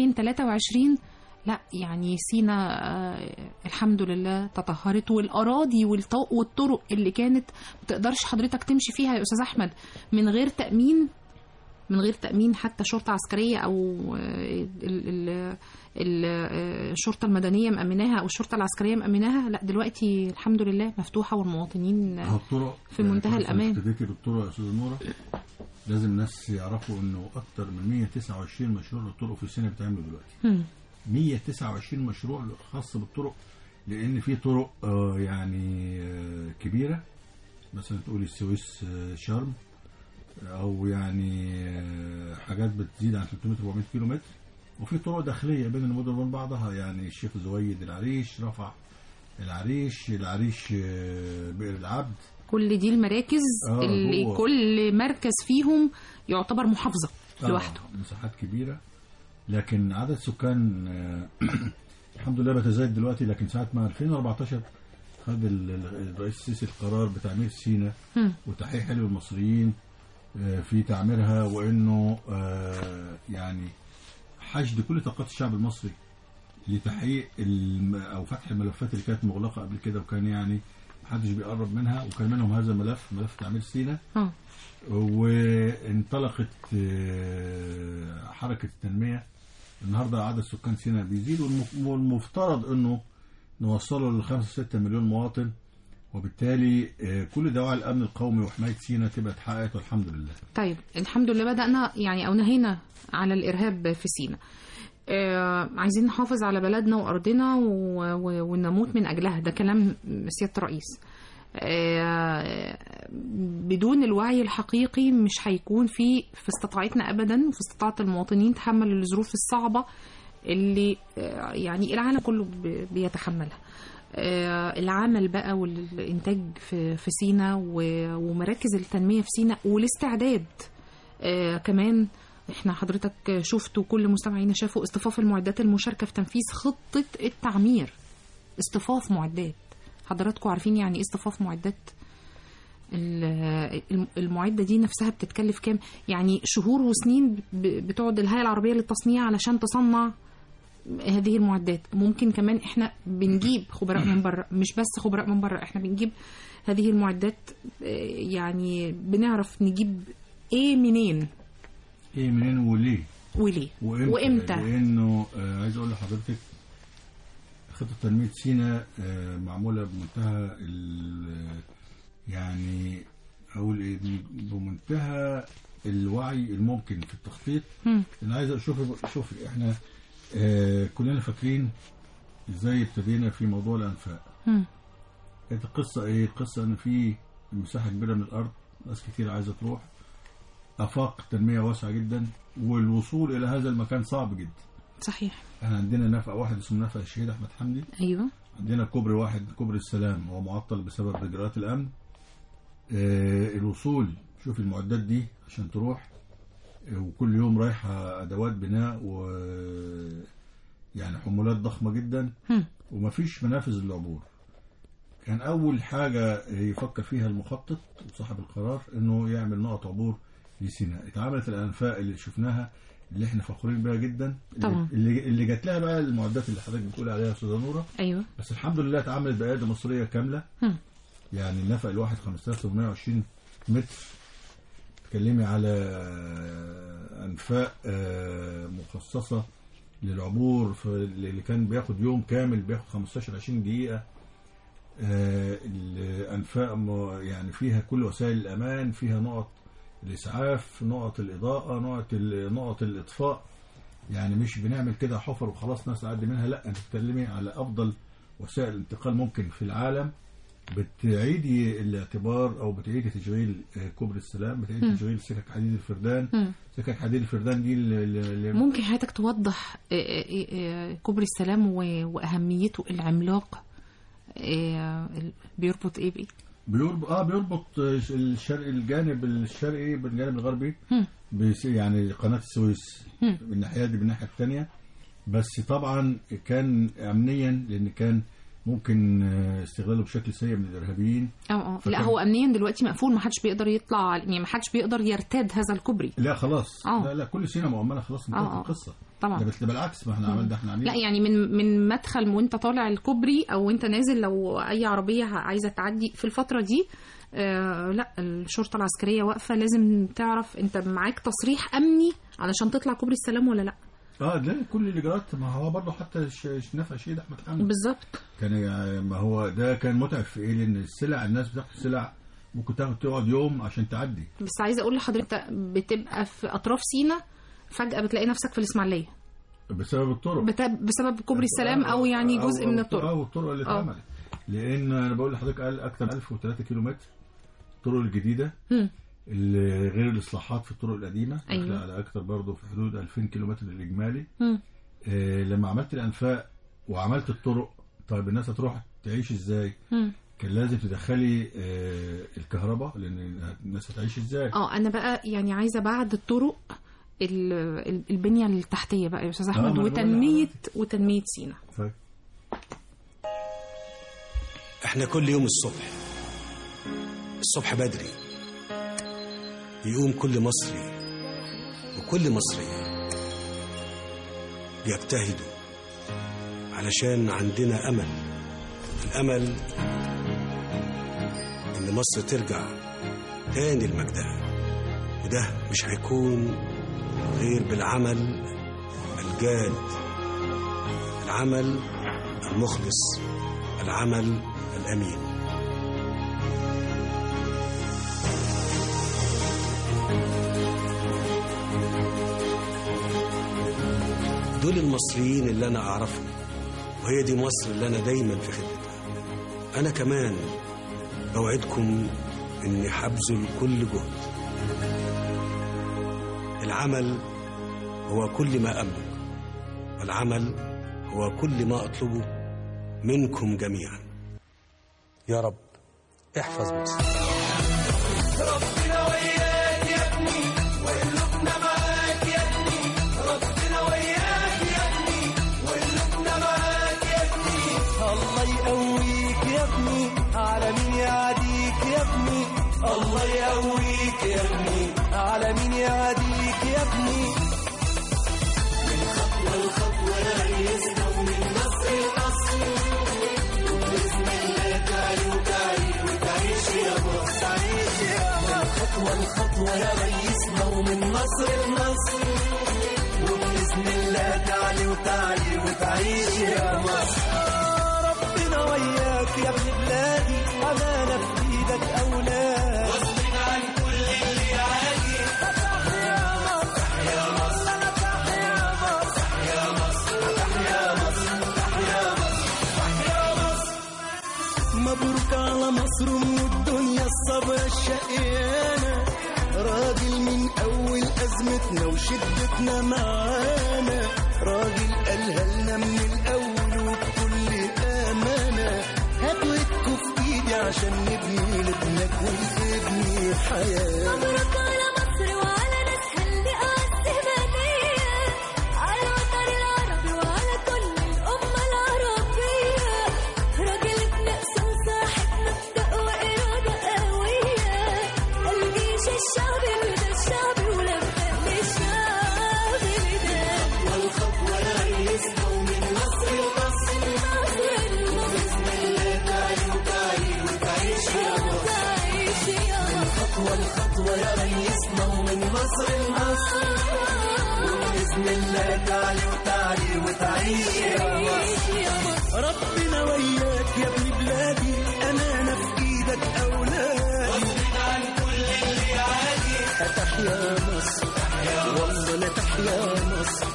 2023 لا يعني سينا آه الحمد لله تطهرت والأراضي والط- والطرق اللي كانت ما تقدرش حضرتك تمشي فيها يا أستاذ أحمد من غير تأمين من غير تأمين حتى شرطة عسكرية أو آه، ال- ال- ال- آه، الشرطة المدنية مأمناها أو الشرطة العسكرية مأمناها لا دلوقتي الحمد لله مفتوحة والمواطنين اهو الطرق في منتهى كويس الأمان. إنك ابتديتي بالطرق يا استاذه نوره لازم الناس يعرفوا انه اكتر من 129 مشروع للطرق في سينا بيتعملوا دلوقتي مم. 129 مشروع خاص بالطرق لان في طرق آه، يعني آه، كبيره مثلا تقول السويس آه، شرم او يعني آه، حاجات بتزيد عن 300 400 كيلو متر وفي طرق داخليه بين المدن وبين بعضها يعني الشيخ زويد العريش رفع العريش العريش آه، بئر العبد كل دي المراكز آه، اللي هو- كل مركز فيهم يعتبر محافظة آه، لوحده مساحات كبيرة لكن عدد سكان آه، الحمد لله بتزايد دلوقتي لكن ساعة ما 2014 خد ال- ال- الرئيس السيسي القرار بتعمير سينا مم. وتحقيق حلم المصريين آه، في تعميرها وانه آه، يعني حشد كل طاقات الشعب المصري لتحقيق الم- او فتح الملفات اللي كانت مغلقه قبل كده وكان يعني محدش بيقرب منها وكان منهم هذا الملف ملف تعمير سينا اه وانطلقت آه، حركة التنمية النهاردة عدد سكان سيناء بيزيد والمف- والمفترض انه نوصله ل 5 6 مليون مواطن وبالتالي آه، كل دواعي الامن القومي وحماية سيناء تبقى اتحققت والحمد لله طيب الحمد لله بدأنا يعني أو نهينا على الإرهاب في سينا آه عايزين نحافظ على بلدنا وأرضنا و- و- ونموت من أجلها ده كلام سيادة الرئيس آه بدون الوعي الحقيقي مش هيكون في في استطاعتنا أبدا وفي استطاعة المواطنين تحمل الظروف الصعبة اللي آه يعني العالم كله بي- بيتحملها آه، العمل بقى والإنتاج في في سينا و- ومراكز التنمية في سينا والاستعداد آه، كمان احنا حضرتك شفتوا كل مستمعينا شافوا اصطفاف المعدات المشاركة في تنفيذ خطة التعمير اصطفاف معدات حضراتكم عارفين يعني ايه اصطفاف معدات ال- الم- المعدة دي نفسها بتتكلف كام يعني شهور وسنين ب- بتقعد الهيئة العربية للتصنيع علشان تصنع هذه المعدات ممكن كمان احنا بنجيب خبراء من بره مش بس خبراء من بره احنا بنجيب هذه المعدات آه، يعني بنعرف نجيب ايه منين ايه منين وليه وليه وامتى, وامتى لانه آه عايز اقول لحضرتك خطه تنميه سيناء آه معموله بمنتهى ال- يعني اقول ايه بمنتهى الوعي الممكن في التخطيط مم. انا عايز اشوف شوف احنا آه كلنا فاكرين ازاي ابتدينا في موضوع الانفاق مم. كانت القصه ايه القصه ان في مساحه كبيره من الارض ناس كتير عايزه تروح افاق تنميه واسعه جدا والوصول الى هذا المكان صعب جدا صحيح احنا عندنا نفق واحد اسمه نفق الشهيد احمد حمدي ايوه عندنا كوبري واحد كوبري السلام هو معطل بسبب اجراءات الامن آه، الوصول شوف المعدات دي عشان تروح آه، وكل يوم رايحه ادوات بناء و يعني حمولات ضخمه جدا هم. ومفيش منافذ للعبور كان اول حاجه يفكر فيها المخطط وصاحب القرار انه يعمل نقط عبور لسيناء اتعملت الانفاق اللي شفناها اللي احنا فخورين بيها جدا طبعا. اللي اللي جات لها بقى المعدات اللي حضرتك بتقول عليها يا استاذه نوره ايوه بس الحمد لله اتعملت بقياده مصريه كامله هم. يعني النفق الواحد 5820 متر تكلمي على انفاق آه، مخصصه للعبور في اللي كان بياخد يوم كامل بياخد 15 20 دقيقه آه، الانفاق م- يعني فيها كل وسائل الامان فيها نقط الاسعاف نقط الاضاءه نقط ال- نقط الاطفاء يعني مش بنعمل كده حفر وخلاص ناس تعدي منها لا انت بتتكلمي على افضل وسائل الانتقال ممكن في العالم بتعيدي الاعتبار او بتعيدي تشغيل آه، كوبري السلام بتعيدي مم. تشغيل سكك حديد الفردان مم. سكك حديد الفردان دي اللي- اللي ممكن حضرتك توضح آه، آه، آه، كوبري السلام و- واهميته العملاق آه، ال- بيربط ايه بايه بيربط اه بيربط الشرق الجانب الشرقي بالجانب الغربي هم. بيس- يعني قناه السويس هم. من الناحيه دي بالناحيه الثانيه بس طبعا كان امنيا لان كان ممكن آه، استغلاله بشكل سيء من الارهابيين اه اه لا فكان- هو امنيا دلوقتي مقفول ما حدش بيقدر يطلع يعني ما حدش بيقدر يرتاد هذا الكوبري لا خلاص آه. لا لا كل سنه مؤمنه خلاص انتهت آه، آه. القصه طبعا ده بس ده بالعكس ما احنا عملنا احنا عاملين لا يعني من من مدخل وانت طالع الكوبري او انت نازل لو اي عربيه عايزه تعدي في الفتره دي آه لا الشرطه العسكريه واقفه لازم تعرف انت معاك تصريح امني علشان تطلع كوبري السلام ولا لا اه لا كل الاجراءات ما هو برضه حتى ش- ش- نفع شهيد احمد حمد بالظبط كان يعني ما هو ده كان متعب في ايه لان السلع الناس بتاخد السلع ممكن تاخد تقعد يوم عشان تعدي بس عايزه اقول لحضرتك بتبقى في اطراف سينا فجاه بتلاقي نفسك في الاسماعيليه بسبب الطرق بت- بسبب كوبري السلام او يعني أو- جزء أو من الطرق الطرق او الطرق اللي آه. اتعملت لان انا بقول لحضرتك قال اكثر من 1003 كيلو متر الطرق الجديده مم. اللي غير الاصلاحات في الطرق القديمه أيوة. داخلة على اكثر برضه في حدود 2000 كيلو متر الاجمالي مم. آه لما عملت الانفاق وعملت الطرق طيب الناس هتروح تعيش ازاي مم. كان لازم تدخلي آه الكهرباء لان الناس هتعيش ازاي اه انا بقى يعني عايزه بعد الطرق ال- ال- البنيه التحتيه بقى يا استاذ احمد ما أنا بقول وتنميه وتنميه سينا ف... احنا كل يوم الصبح الصبح بدري يقوم كل مصري وكل مصرية بيجتهدوا علشان عندنا أمل الأمل إن مصر ترجع تاني لمجدها وده مش هيكون غير بالعمل الجاد العمل المخلص العمل الأمين دول المصريين اللي أنا أعرفهم وهي دي مصر اللي أنا دايما في خدمتها أنا كمان بوعدكم إني هبذل كل جهد العمل هو كل ما أملك والعمل هو كل ما أطلبه منكم جميعا يا رب احفظ مصر ربنا وياك يا ابني وقلوبنا معاك يا ابني ربنا وياك يا ابني وقلوبنا معاك يا ابني الله يقويك يا ابني على مين يعاديك يا ابني الله يقويك يا ابني على مين يعاديك يا ابني من خطوة لخطوة ريسنا ومن نصر لنصر وبإذن الله تعالي وتعالي وتعيش يا مصر تعيش يا مصر خطوة لخطوة يا ريسنا ومن نصر لنصر وبإذن الله تعالي وتعالي وتعيش يا مصر ربنا وياك يا ابن بلادي أمانة في إيدك أولاد غصب عن كل اللي يعادي يا مصر يا مصر يا مصر يا مصر يا مصر يا مصر يا مصر مبروك على مصر ام الدنيا الصبر الشقيانة راجل من أول أزمتنا وشدتنا معانا راجل قالها لنا من الأول وبكل أمانة عشان نبني لابنك ولابني حياة مبروك على مصر وعلى ناسها اللي أعز هدية على الوطن العربي وعلى كل الأمة العربية راجل ابن أصول صاحب مبدأ وإرادة قوية الجيش الشعبي وده الشعبي ولبق للشعب ده والخطوة يا ريسنا ومن مصر لمصر بسم الله تعالي وتعالي وتعيش يا مصر تعيش يا مصر الخطوة الخطوة يا ريسنا ومن مصر لمصر وبإذن الله تعالي وتعالي وتعيش يا مصر ربنا وياك يا ابن بلادي أمانة في إيدك أولادي عن كل اللي عادي أتحيا مصر والله لا تحيا مصر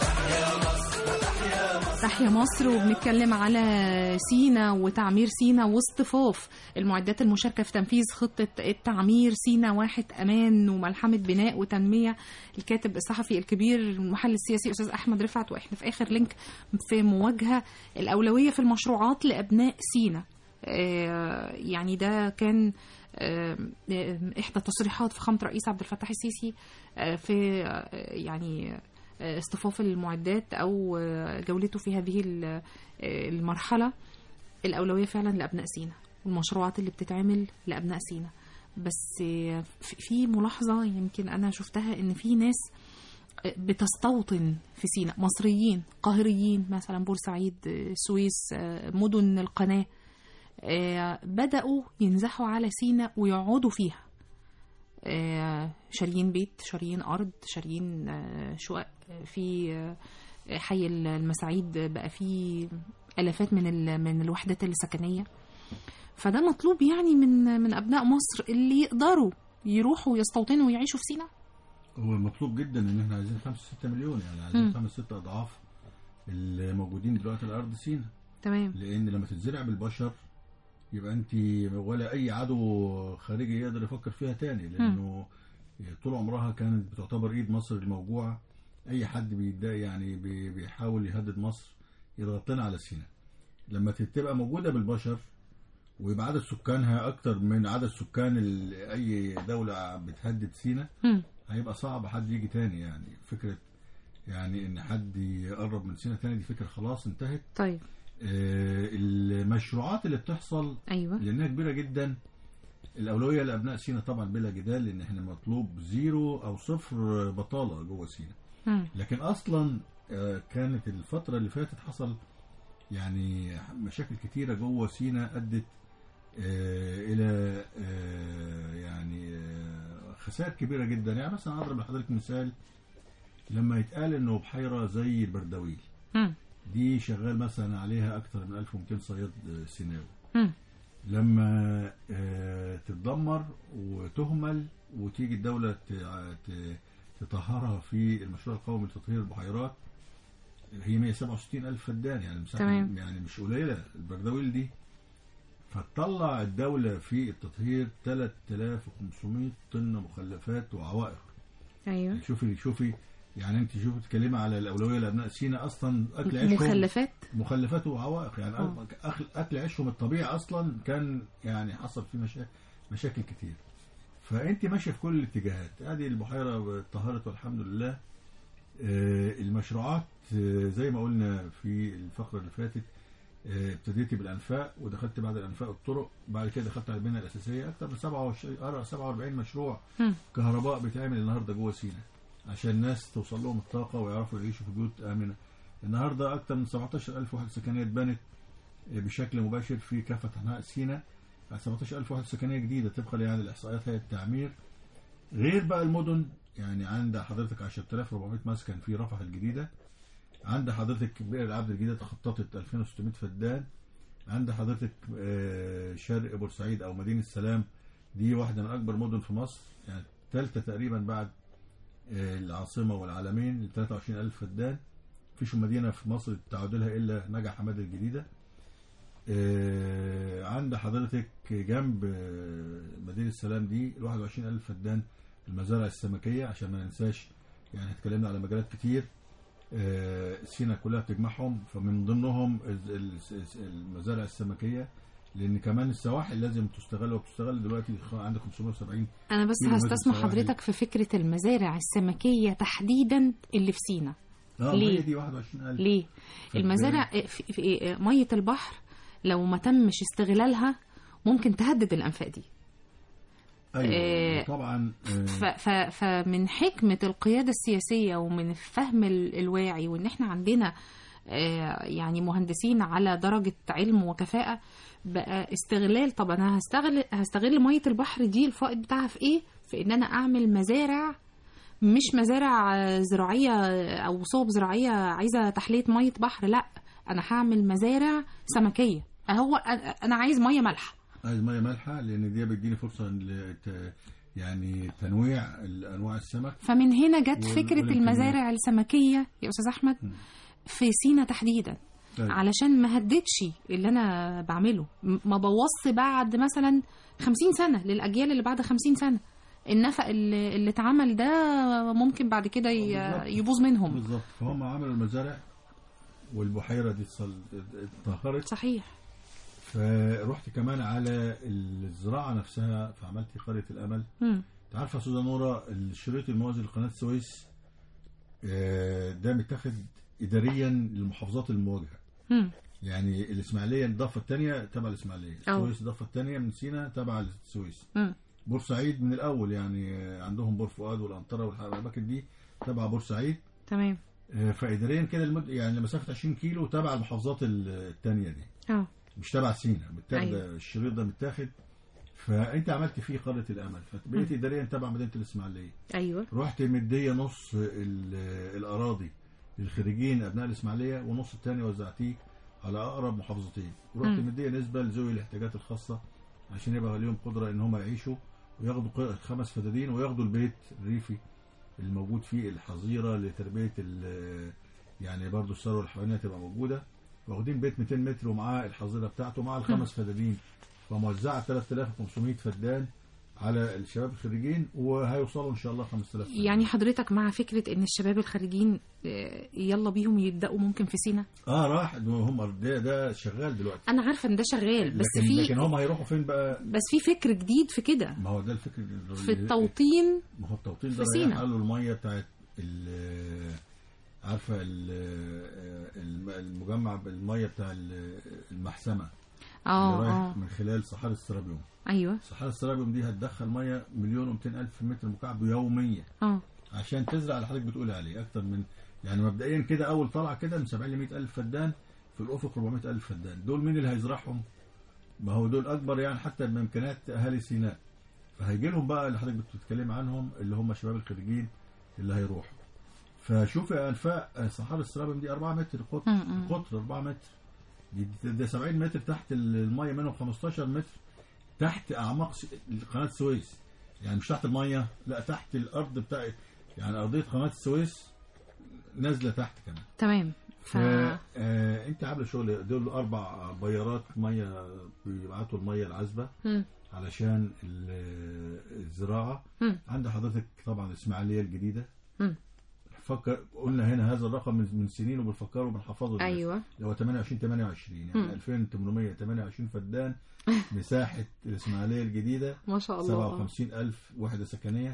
تحيا مصر وبنتكلم على سينا وتعمير سينا واصطفاف المعدات المشاركة في تنفيذ خطة التعمير سينا واحد أمان وملحمة بناء وتنمية الكاتب الصحفي الكبير المحلل السياسي أستاذ أحمد رفعت وإحنا في آخر لينك في مواجهة الأولوية في المشروعات لأبناء سينا آه، يعني ده كان آه، آه، إحدى تصريحات فخامة رئيس عبد الفتاح السيسي آه، في آه، يعني اصطفاف المعدات او جولته في هذه ال- المرحله الاولويه فعلا لابناء سينا والمشروعات اللي بتتعمل لابناء سينا بس في- في ملاحظه يمكن انا شفتها ان في ناس بتستوطن في سينا مصريين قاهريين مثلا بورسعيد السويس مدن القناه بداوا ينزحوا على سينا ويقعدوا فيها آه، شاريين بيت شاريين أرض شاريين آه، شقق آه، في آه، حي المساعيد بقى فيه آلافات من ال- من الوحدات السكنية فده مطلوب يعني من من أبناء مصر اللي يقدروا يروحوا يستوطنوا ويعيشوا في سينا هو مطلوب جدا ان احنا عايزين 5 6 مليون يعني عايزين مم. 5 6 اضعاف الموجودين دلوقتي على ارض سينا تمام لان لما تتزرع بالبشر يبقى انت ولا اي عدو خارجي يقدر يفكر فيها تاني لانه طول عمرها كانت بتعتبر ايد مصر الموجوعه اي حد بيتضايق يعني بي- بيحاول يهدد مصر يضغط لنا على سينا لما تبقى موجوده بالبشر ويبقى عدد سكانها اكتر من عدد سكان ال- اي دوله بتهدد سينا مم. هيبقى صعب حد يجي تاني يعني فكره يعني ان حد يقرب من سينا تاني دي فكره خلاص انتهت طيب آه، المشروعات اللي بتحصل أيوة لانها كبيره جدا الاولويه لابناء سينا طبعا بلا جدال لان احنا مطلوب زيرو او صفر بطاله جوه سينا مم. لكن اصلا آه، كانت الفتره اللي فاتت حصل يعني مشاكل كتيره جوه سينا ادت آه، الى آه، يعني آه، خسائر كبيره جدا يعني مثلا اضرب لحضرتك مثال لما يتقال انه بحيره زي البردويل مم. دي شغال مثلا عليها اكتر من 1200 صياد آه، سيناوي مم. لما آه، تتدمر وتهمل وتيجي الدولة ت- ت- تطهرها في المشروع القومي لتطهير البحيرات هي 167 ألف فدان يعني مساحة تمام. يعني مش قليلة البردويل دي فتطلع الدولة في التطهير 3500 طن مخلفات وعوائق أيوة شوفي شوفي يعني انت شوفي تتكلمي على الاولويه لابناء سينا اصلا اكل عيشهم مخلفات مخلفات وعوائق يعني آه. أكل, اكل عيشهم الطبيعي اصلا كان يعني حصل فيه مشا... مشاكل كتير فانت ماشيه في كل الاتجاهات ادي البحيره اتطهرت والحمد لله آه، المشروعات آه، زي ما قلنا في الفقره اللي فاتت آه، ابتديتي بالانفاق ودخلت بعد الانفاق الطرق بعد كده دخلت على البنيه الاساسيه اكثر من 27 آه، 47 مشروع مم. كهرباء بيتعمل النهارده جوه سينا عشان الناس توصل لهم الطاقه ويعرفوا يعيشوا في بيوت امنه النهارده اكثر من 17000 وحده سكنيه اتبنت بشكل مباشر في كافه انحاء سينا 17000 وحده سكنيه جديده طبقا يعني الاحصائيات هيئه التعمير غير بقى المدن يعني عند حضرتك 10400 مسكن في رفح الجديده عند حضرتك بئر العبد الجديده تخططت 2600 فدان عند حضرتك آه، شرق بورسعيد او مدينه السلام دي واحده من اكبر مدن في مصر يعني ثالثه تقريبا بعد آه، العاصمه والعالمين 23000 فدان مفيش مدينه في مصر تعادلها الا نجع حماد الجديده آه، عند حضرتك جنب آه، مدينه السلام دي ال 21000 فدان المزارع السمكيه عشان ما ننساش يعني اتكلمنا على مجالات كتير آه، سينا كلها بتجمعهم فمن ضمنهم ال- ال- المزارع السمكيه لان كمان السواحل لازم تستغل وبتستغل دلوقتي خ- عندك 570 انا بس كيلو متر هستسمح سواحل. حضرتك في فكره المزارع السمكيه تحديدا اللي في سينا اه ليه؟ هي دي 21000 ليه المزارع في في ميه البحر لو ما تمش استغلالها ممكن تهدد الانفاق دي ايوه آه، طبعا ف ف فمن حكمة القيادة السياسية ومن الفهم ال- الواعي وإن إحنا عندنا آه، يعني مهندسين على درجة علم وكفاءة بقى استغلال طب أنا هستغل هستغل مية البحر دي الفائض بتاعها في إيه؟ في إن أنا أعمل مزارع مش مزارع آه، زراعية أو صوب زراعية عايزة تحلية مية بحر لأ أنا هعمل مزارع سمكية هو أنا عايز مية مالحة عايز ميه مالحه لان دي بتديني فرصه لت- يعني تنويع انواع السمك فمن هنا جت وال- فكرة والإمكانيات. المزارع السمكية يا أستاذ أحمد في سينا تحديدا أيوة. علشان ما هددش اللي أنا بعمله م- ما بوظش بعد مثلا خمسين سنة للأجيال اللي بعد خمسين سنة النفق اللي, اللي اتعمل ده ممكن بعد كده ي- بالظبط. يبوظ منهم بالظبط فهم عملوا المزارع والبحيره دي اتصل- اتطهرت صحيح فرحت كمان على الزراعه نفسها فعملت قريه الامل مم. انت عارفه يا استاذه نوره الشريط الموازي لقناه السويس آه، ده متاخد اداريا للمحافظات المواجهه مم. يعني الاسماعيليه الضفه الثانيه تبع الاسماعيليه أو. السويس الضفه الثانيه من سينا تبع السويس مم. بورسعيد من الاول يعني آه، عندهم بور فؤاد والانطره والاماكن دي تبع بورسعيد تمام آه، فاداريا كده المد... يعني مسافه 20 كيلو تبع المحافظات الثانيه دي اه مش تبع سينا متاخد أيوة. الشريط ده متاخد فانت عملت فيه قريه الامل فبقيت اداريا تبع مدينه الاسماعيليه أيوه رحت مديه نص ال- الاراضي للخريجين ابناء الاسماعيليه والنص الثاني وزعتيه على اقرب محافظتين ورحت مم. مديه نسبه لذوي الاحتياجات الخاصه عشان يبقى لهم قدره ان هم يعيشوا وياخدوا ق- خمس فدادين وياخدوا البيت الريفي الموجود فيه الحظيره لتربيه ال- يعني برضو الثروه الحيوانيه تبقى موجوده واخدين بيت 200 متر ومعاه الحظيره بتاعته ومعاه الخمس فدادين فموزعه 3500 فدان على الشباب الخريجين وهيوصلوا ان شاء الله 5000 فدان. يعني حضرتك مع فكرة إن الشباب الخارجين آه، يلا بيهم يبدأوا ممكن في سينا اه راح ده هم ده ده شغال دلوقتي أنا عارفة إن ده شغال بس لكن في لكن هم هيروحوا فين بقى بس في فكر جديد في كده ما هو ده الفكر اللي- في التوطين ما هو التوطين في ده سينا. رايح قالوا الميه بتاعت ال- عارفه ال- الم- المجمع بالميه بتاع ال- المحسمه اه اللي رايح اه من خلال صحاري السرابيوم ايوه صحاري السرابيوم دي هتدخل ميه مليون و200 الف متر مكعب يوميا اه عشان تزرع اللي حضرتك بتقولي عليه اكتر من يعني مبدئيا كده اول طلعه كده من 70 ل 100 الف فدان في الافق 400 الف فدان دول مين اللي هيزرعهم ما هو دول اكبر يعني حتى من امكانيات اهالي سيناء فهيجي لهم بقى اللي حضرتك بتتكلم عنهم اللي هم شباب الخريجين اللي هيروحوا فشوفي انفاق صحاري السرابم دي 4 متر قطر م- م. قطر 4 متر دي, دي, دي 70 متر تحت الميه منهم 15 متر تحت اعماق س- قناه السويس يعني مش تحت الميه لا تحت الارض بتاع يعني ارضيه قناه السويس نازله تحت كمان تمام ف... ف آه انت عامله شغل دول اربع بيارات ميه بيبعتوا الميه العذبه مم. علشان ال- الزراعه مم. عند حضرتك طبعا الاسماعيليه الجديده مم. فكر قلنا هنا هذا الرقم من من سنين وبنفكره وبنحفظه دلوقتي. ايوه اللي هو 28 28 مم. يعني 2828 فدان مساحه الاسماعيليه الجديده ما شاء الله 57000 وحده سكنيه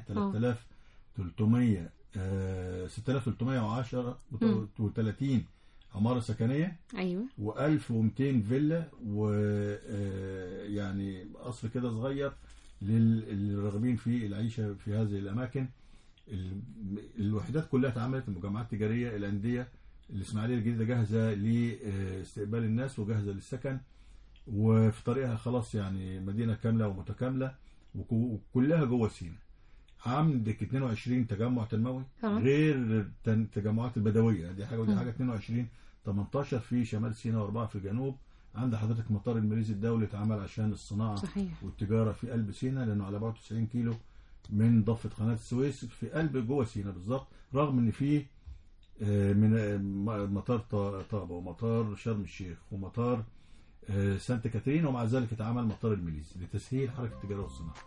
3300 آه 6310 مم. و30 عماره سكنيه ايوه و1200 فيلا و آه، يعني قصر كده صغير للراغبين في العيشه في هذه الاماكن ال- الوحدات كلها اتعملت المجمعات التجاريه الانديه الاسماعيليه الجديده جاهزه لاستقبال الناس وجاهزه للسكن وفي طريقها خلاص يعني مدينه كامله ومتكامله وكو- وكلها جوه سينا عندك 22 تجمع تنموي آه. غير التن- التجمعات البدويه دي حاجه ودي مم. حاجه 22 18 في شمال سيناء واربعه في الجنوب عند حضرتك مطار الماليزي الدولي اتعمل عشان الصناعه صحيح والتجاره في قلب سيناء لانه على بعد 90 كيلو من ضفه قناه السويس في قلب جوه سيناء بالظبط رغم ان فيه آه، من آه، م- مطار ط- طابه ومطار شرم الشيخ ومطار آه، سانت كاترين ومع ذلك اتعمل مطار الماليزي لتسهيل حركه التجاره والصناعه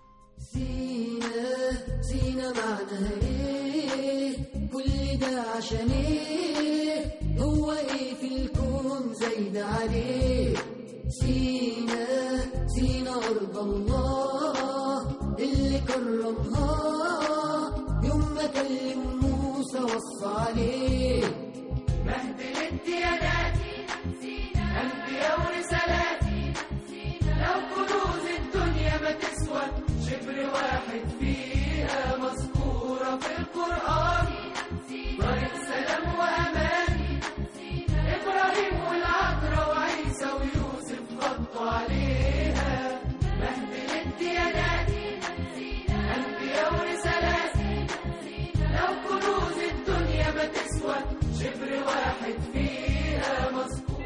سينا سينا معناها ايه كل ده عشان ايه هو ايه في الكون زايد عليه سينا سينا أرض الله اللي كرمها يوم ما كلم موسى وصى عليه مهد الديانات أنبياء ورسالات لو كنوز الدنيا ما تسوى شبر واحد فيها مذكورة في القرآن طريق سلام وأمان إبراهيم والعذراء وعيسى ويوسف غطوا عليها مهد الديانات أنبياء ورسالات لو كنوز الدنيا ما تسوى شبر واحد فيها مذكور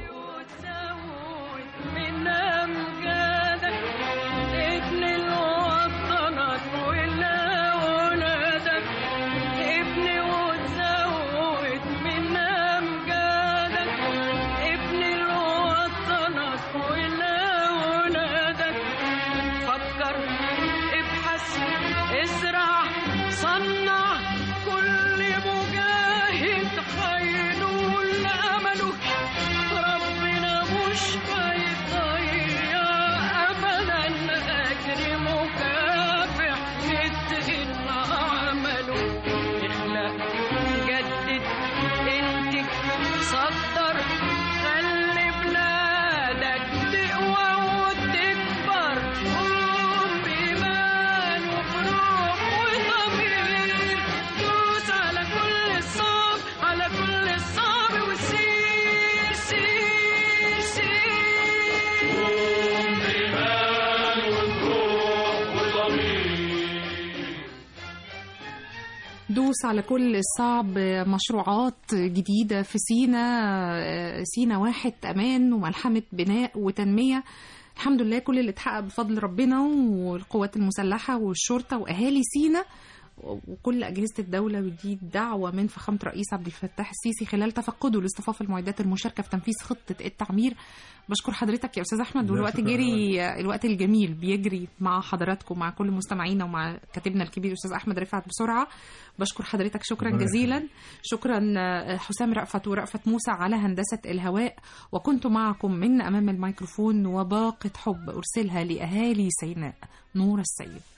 من أمجادك ابن الوطنك والأولادك ابن وتزود من أمجادك ابن الوطنك والأولادك فكر ابحث ازرع صنع كل مجاهد هينول أمله ربنا مش هيضيع أبدا أجر مكافح يتقن عمله اخلق جدد انتج صدر خلي بلادك تقوى وتكبر قوم بإيمان وبروح وضمير دوس على كل الصعب على كل الصعب وسير سير سير قوم بإيمان وبروح وضمير دوس على كل الصعب مشروعات جديدة في سينا سينا واحد أمان وملحمة بناء وتنمية الحمد لله كل اللي اتحقق بفضل ربنا والقوات المسلحة والشرطة وأهالي سينا وكل أجهزة الدولة ودي دعوة من فخامة رئيس عبد الفتاح السيسي خلال تفقده لاصطفاف المعدات المشاركة في تنفيذ خطة التعمير بشكر حضرتك يا أستاذ أحمد لا، والوقت شكراً جري الوقت الجميل بيجري مع حضراتكم مع كل مستمعينا ومع كاتبنا الكبير أستاذ أحمد رفعت بسرعة بشكر حضرتك شكرا ربنا جزيلا شكرا آه، حسام رأفت ورأفت موسى على هندسة الهواء وكنت معكم من أمام الميكروفون وباقة حب أرسلها لأهالي سيناء نور السيد